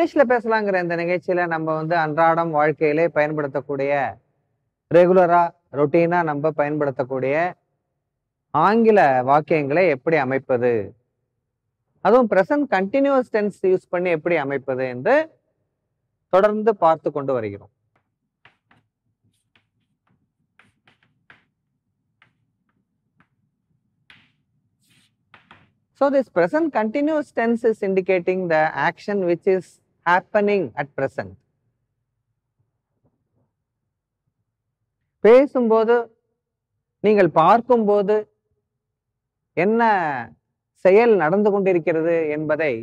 இங்கிலீஷ்ல பேசலாங்கிற இந்த நிகழ்ச்சியில நம்ம வந்து அன்றாடம் வாழ்க்கையிலே பயன்படுத்தக்கூடிய ரெகுலரா ரொட்டீனா நம்ம பயன்படுத்தக்கூடிய ஆங்கில வாக்கியங்களை எப்படி அமைப்பது அதுவும் பிரசன்ட் கண்டினியூஸ் டென்ஸ் யூஸ் பண்ணி எப்படி அமைப்பது என்று தொடர்ந்து பார்த்து கொண்டு வருகிறோம் So this present continuous tense is indicating the action which is happening at present. பேசும்போது நீங்கள் பார்க்கும்போது என்ன செயல் நடந்து கொண்டிருக்கிறது என்பதை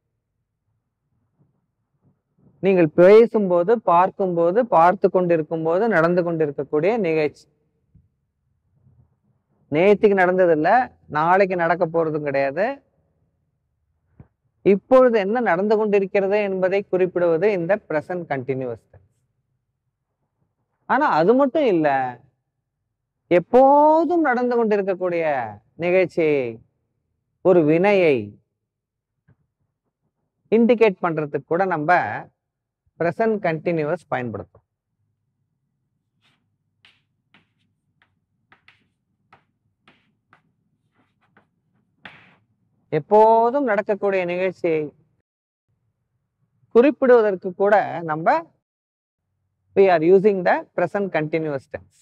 நீங்கள் பேசும்போது பார்க்கும்போது பார்த்து கொண்டிருக்கும் போது நடந்து கொண்டிருக்கக்கூடிய நிகழ்ச்சி நேத்திக்கு நடந்தது இல்ல நாளைக்கு நடக்க போறதும் கிடையாது இப்பொழுது என்ன நடந்து கொண்டிருக்கிறது என்பதை குறிப்பிடுவது இந்த பிரசன்ட் கண்டினியூஸ் ஆனா அது மட்டும் இல்ல எப்போதும் நடந்து கொண்டிருக்கக்கூடிய நிகழ்ச்சியை ஒரு வினையை இண்டிகேட் பண்றதுக்கு கூட நம்ம பிரசன்ட் கண்டினியூஸ் பயன்படுத்தும் எப்போதும் நடக்கக்கூடிய நிகழ்ச்சியை குறிப்பிடுவதற்கு கூட நம்ம we are using the present continuous tense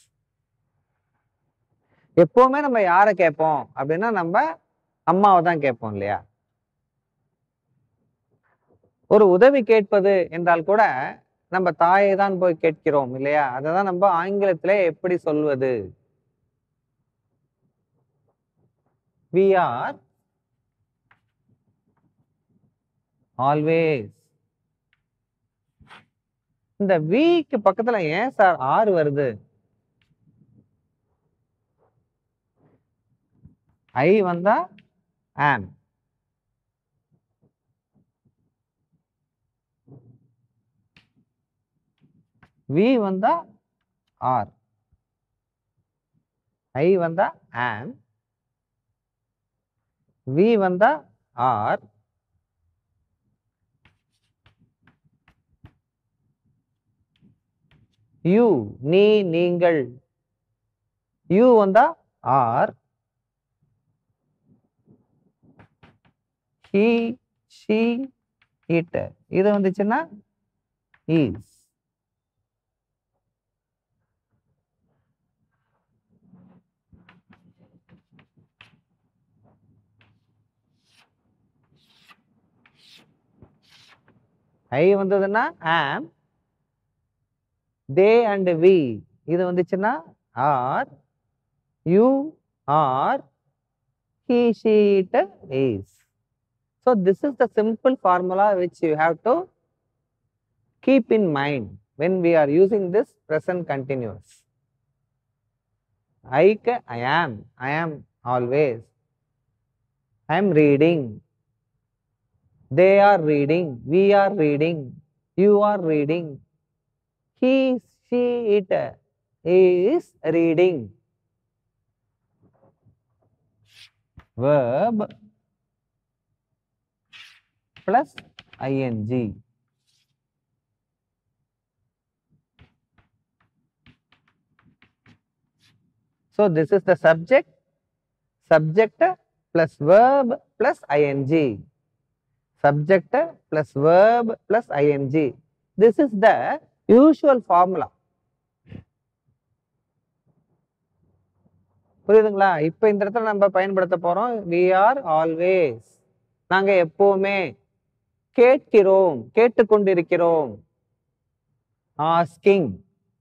எப்பவுமே நம்ம யாரை கேட்போம் அப்படின்னா நம்ம அம்மாவை தான் கேட்போம் இல்லையா ஒரு உதவி கேட்பது என்றால் கூட நம்ம தாயை தான் போய் கேட்கிறோம் இல்லையா அதை தான் நம்ம ஆங்கிலத்திலே எப்படி சொல்வது we are ஆல்வேஸ் இந்த விக்கு பக்கத்துல ஏன் சார் ஆறு வருது ஐ வந்தா ஆம் வி வந்தா ஆர் ஐ வந்தா ஆம் வி வந்தா ஆர் யூ நீ நீங்கள் யூ வந்தா ஆர் ஹி ஷி இட் இது வந்துச்சுன்னா இஸ் ஐ வந்ததுன்னா ஆம் தே அண்ட் வி இது வந்துச்சுன்னா are you are he she it is so this is the simple formula which you have to keep in mind when we are using this present continuous i ca- i am i am always i am reading they are reading we are reading you are reading he she it is reading verb plus ing so this is the subject subject plus verb plus ing subject plus verb plus ing this is the usual formula புரியுதுங்களா இப்ப இந்த இடத்துல நம்ம பயன்படுத்த போறோம் we are always நாங்க எப்பவுமே கேட்கிறோம் கேட்டுக்கொண்டிருக்கிறோம் asking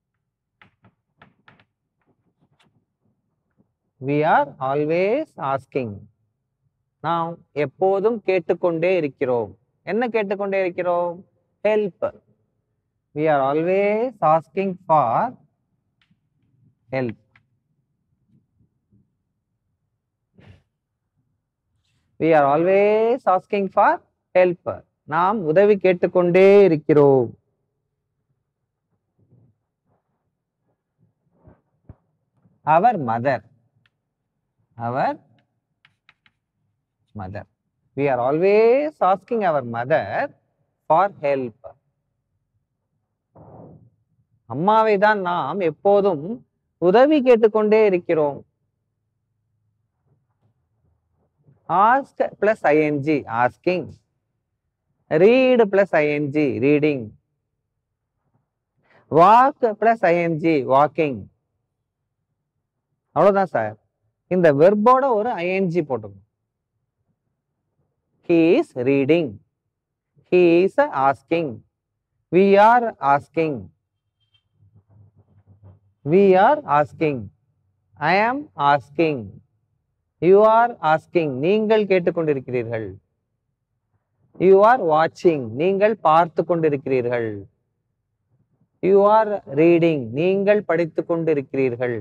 we are always asking நாம் எப்போதும் கேட்டுக்கொண்டே இருக்கிறோம் என்ன கேட்டுக்கொண்டே இருக்கிறோம் help we are always asking for help we are always asking for help நாம் உதவி கேட்டுக்கொண்டே இருக்கிறோம் அவர் மதர் அவர் mother we are always asking our mother for help அம்மாவை தான் நாம் எப்போதும் உதவி கேட்டுக்கொண்டே இருக்கிறோம் ask plus ING asking read plus ING reading walk plus ING walking அவ்வளவுதான் சார் இந்த வெர்போட ஒரு ஐஎன்ஜி போட்டுக்கணும் he is reading he is asking we are asking we are asking i am asking you are asking நீங்கள் கேட்டுக்கொண்டிருக்கிறீர்கள் you are watching நீங்கள் பார்த்து கொண்டிருக்கிறீர்கள் you are reading நீங்கள் படித்துக் கொண்டிருக்கிறீர்கள்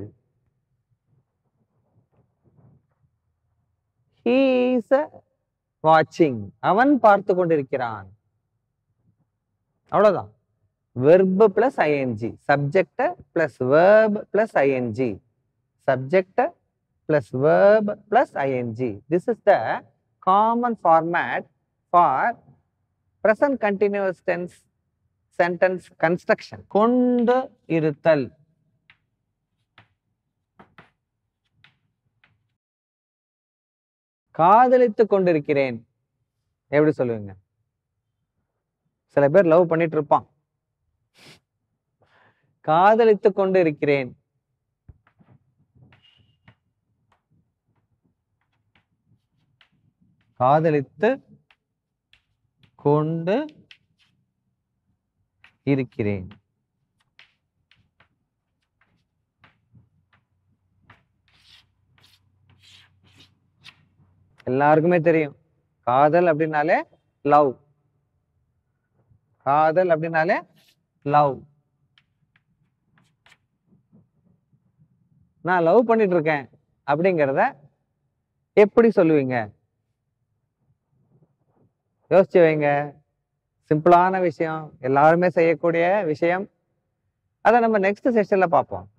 he is வாட்சிங் அவன் பார்த்து கொண்டிருக்கிறான் அவ்வளவுதான் verb plus ING subject plus verb plus ING subject plus verb plus ING this is the common format for present continuous tense sentence construction கொண்டு இருத்தல் காதலித்துக் கொண்டிருக்கிறேன் எப்படி சொல்லுவீங்க சில பேர் லவ் பண்ணிட்டு இருப்பான் காதலித்துக் கொண்டு இருக்கிறேன் காதலித்து கொண்டு இருக்கிறேன் எல்லாருக்குமே தெரியும் காதல் அப்படின்னாலே லவ் காதல் அப்படின்னாலே லவ் நான் லவ் பண்ணிட்டு இருக்கேன் அப்படிங்கிறத எப்படி சொல்லுவீங்க யோசிச்சு வைங்க சிம்பிளான விஷயம் எல்லாருமே செய்யக்கூடிய விஷயம் அதை நம்ம நெக்ஸ்ட் செஷன்ல பார்ப்போம்